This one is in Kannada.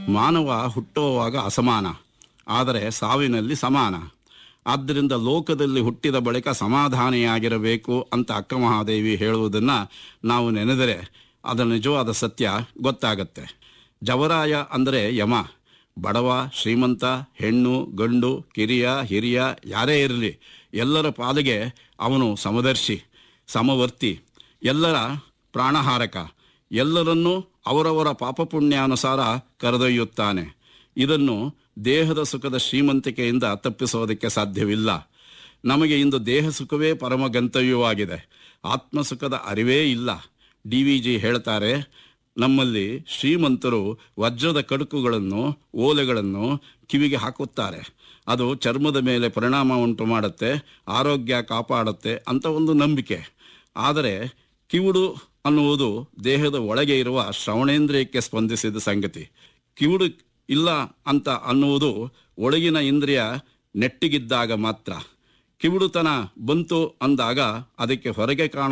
ಮಾನವ ಹುಟ್ಟುವಾಗ ಅಸಮಾನ ಆದರೆ ಸಾವಿನಲ್ಲಿ ಸಮಾನ ಆದ್ದರಿಂದ ಲೋಕದಲ್ಲಿ ಹುಟ್ಟಿದ ಬಳಿಕ ಸಮಾಧಾನಿಯಾಗಿರಬೇಕು ಅಂತ ಅಕ್ಕ ಮಹಾದೇವಿ ಹೇಳುವುದನ್ನ ನಾವು ನೆನೆದರೆ ಅದರ ನಿಜವಾದ ಸತ್ಯ ಗೊತ್ತಾಗತ್ತೆ ಜವರಾಯ ಅಂದರೆ ಯಮ ಬಡವ ಶ್ರೀಮಂತ ಹೆಣ್ಣು ಗಂಡು ಕಿರಿಯ ಹಿರಿಯ ಯಾರೇ ಇರಲಿ ಎಲ್ಲರ ಪಾಲಿಗೆ ಅವನು ಸಮದರ್ಶಿ ಸಮವರ್ತಿ ಎಲ್ಲರ ಪ್ರಾಣಹಾರಕ ಎಲ್ಲರನ್ನೂ ಅವರವರ ಪಾಪಪುಣ್ಯಾನುಸಾರ ಕರೆದೊಯ್ಯುತ್ತಾನೆ ಇದನ್ನು ದೇಹದ ಸುಖದ ಶ್ರೀಮಂತಿಕೆಯಿಂದ ತಪ್ಪಿಸೋದಕ್ಕೆ ಸಾಧ್ಯವಿಲ್ಲ ನಮಗೆ ಇಂದು ದೇಹ ಸುಖವೇ ಪರಮ ಗಂತವ್ಯವಾಗಿದೆ ಆತ್ಮಸುಖದ ಅರಿವೇ ಇಲ್ಲ ಡಿ ವಿ ಜಿ ಹೇಳ್ತಾರೆ ನಮ್ಮಲ್ಲಿ ಶ್ರೀಮಂತರು ವಜ್ರದ ಕಡುಕುಗಳನ್ನು ಓಲೆಗಳನ್ನು ಕಿವಿಗೆ ಹಾಕುತ್ತಾರೆ ಅದು ಚರ್ಮದ ಮೇಲೆ ಪರಿಣಾಮ ಉಂಟು ಮಾಡುತ್ತೆ ಆರೋಗ್ಯ ಕಾಪಾಡುತ್ತೆ ಅಂತ ಒಂದು ನಂಬಿಕೆ ಆದರೆ ಕಿವುಡು ಅನ್ನುವುದು ದೇಹದ ಒಳಗೆ ಇರುವ ಶ್ರವಣೇಂದ್ರಿಯಕ್ಕೆ ಸ್ಪಂದಿಸಿದ ಸಂಗತಿ ಕಿವುಡು ಇಲ್ಲ ಅಂತ ಅನ್ನುವುದು ಒಳಗಿನ ಇಂದ್ರಿಯ ನೆಟ್ಟಿಗಿದ್ದಾಗ ಮಾತ್ರ ಕಿವುಡುತನ ಬಂತು ಅಂದಾಗ ಅದಕ್ಕೆ ಹೊರಗೆ ಕಾಣ